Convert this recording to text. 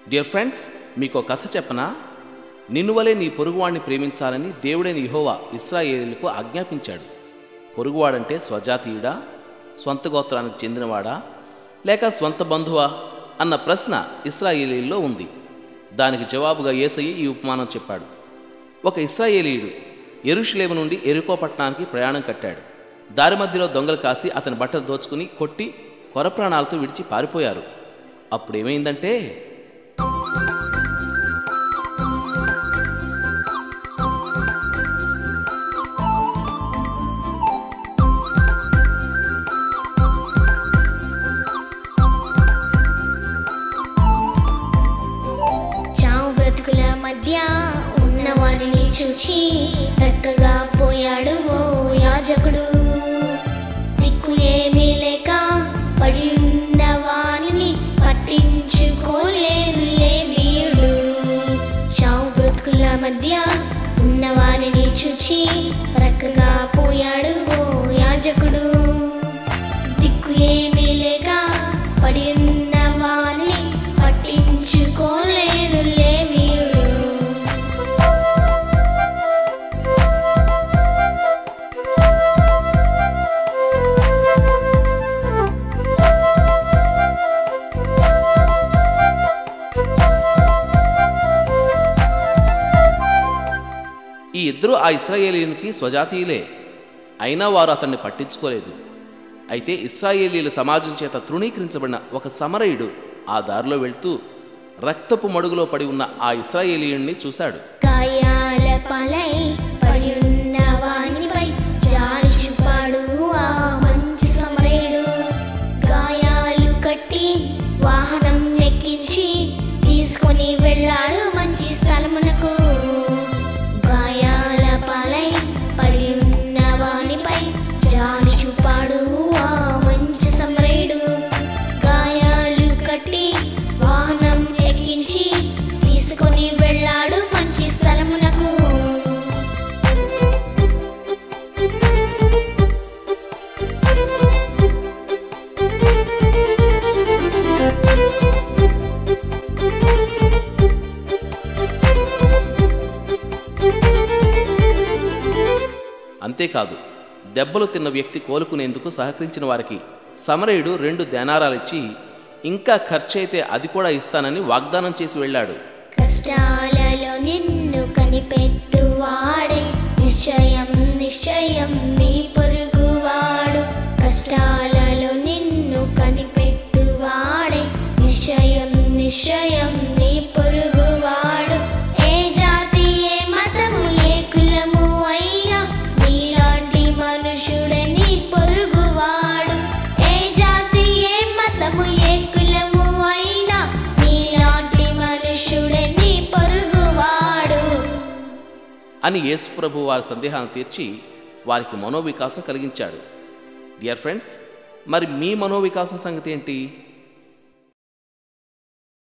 dear friends మీకు ఒక కథ చెప్పనా నిన్ను వలె నీ పొరుగువాడిని ప్రేమించాలని దేవుడైన యెహోవా ఇస్రాయేలీలకు ఆజ్ఞాపించాడు పొరుగువాడంటే స్వజాతీయుడా స్వంత గోత్రానికి చెందినవాడా లేక స్వంత బంధువా అన్న ప్రశ్న ఇస్రాయేలీల్లో ఉంది దానికి జవాబుగా యేసయ్య ఈ ఉపమానం చెప్పాడు ఒక ఇస్రాయేలీయుడు ఎరుషులేము నుండి ఎరుకో పట్టణానికి ప్రయాణం కట్టాడు దారి మధ్యలో దొంగలు కాసి అతని బట్టలు దోచుకుని కొట్టి కొర ప్రాణాలతో విడిచి పారిపోయారు అప్పుడేమైందంటే చావు బ్రతుకుల మధ్య ఉన్న వారిని చూచి రెక్కగా పోయాడు ఓ యాజకుడు దిక్కు ఏమీ లేక పడి ఉన్న వారిని పట్టించుకోలేదు లేవీయుడు చావు బ్రతుకుల మధ్య ఉన్న వారిని చూచి రెక్కగా పోయాడు ఓ యాజకుడు దిక్కు ఏమీ లేక పడి ఉన్న వారిని పట్టించుకోలేరు లేవీయుడు ఈ ఇద్దరు ఆ ఇస్రాయేలీయునికి స్వజాతీయులే అయినా వారు అతన్ని పట్టించుకోలేదు అయితే ఇస్రాయేలీల సమాజం చేత తృణీకరించబడిన ఒక సమరయుడు ఆ దారిలో వెళ్తూ రక్తపు మడుగులో పడి ఉన్న ఆ ఇస్రాయేలీయుణ్ణి చూశాడు గాయాల పాలై పడి ఉన్న వానిపై జాలి చూపాడు ఆ మంచి సమరయుడు గాయాలు కట్టి వాహనం ఎక్కించి తీసుకొని వెళ్ళాడు మంచి స్థలమునకు గాయాల పాలై పడి ఉన్న వానిపై జాలి చూపాడు ఆ మంచి సమరయుడు గాయాలు కట్టి వాహనం ఎక్కించి తీసుకొని వెళ్ళాడు మంచి స్థలమునకు అంతేకాదు దెబ్బలు తిన్న వ్యక్తి కోలుకునేందుకు సహకరించిన వారికి సమరయుడు రెండు దేనారాలిచ్చి ఇంకా ఖర్చయితే అది కూడా ఇస్తానని వాగ్దానం చేసి వెళ్ళాడు కష్టాలలో నిన్ను కనిపెట్టువాడే నిశ్చయం నిశ్చయం నీ పొరుగువాడు కష్టాలలో నిన్ను కనిపెట్టువాడే నిశ్చయం నిశ్చయం నీ పొరుగువాడు ఏ జాతి ఏ మతము ఏ కులము అయినా నీలాంటి మనుషుడే నీ పొరుగువాడు ఏ జాతి ఏ మతము ఏ కులము అయినా నీలాంటి మనుషుడే నీ పొరుగువాడు అని యేసుప్రభు వారి సందేహాన్ని తీర్చి వారికి మనోవికాసం కలిగించాడు డియర్ ఫ్రెండ్స్ మరి మీ మనోవికాసం సంగతి ఏంటి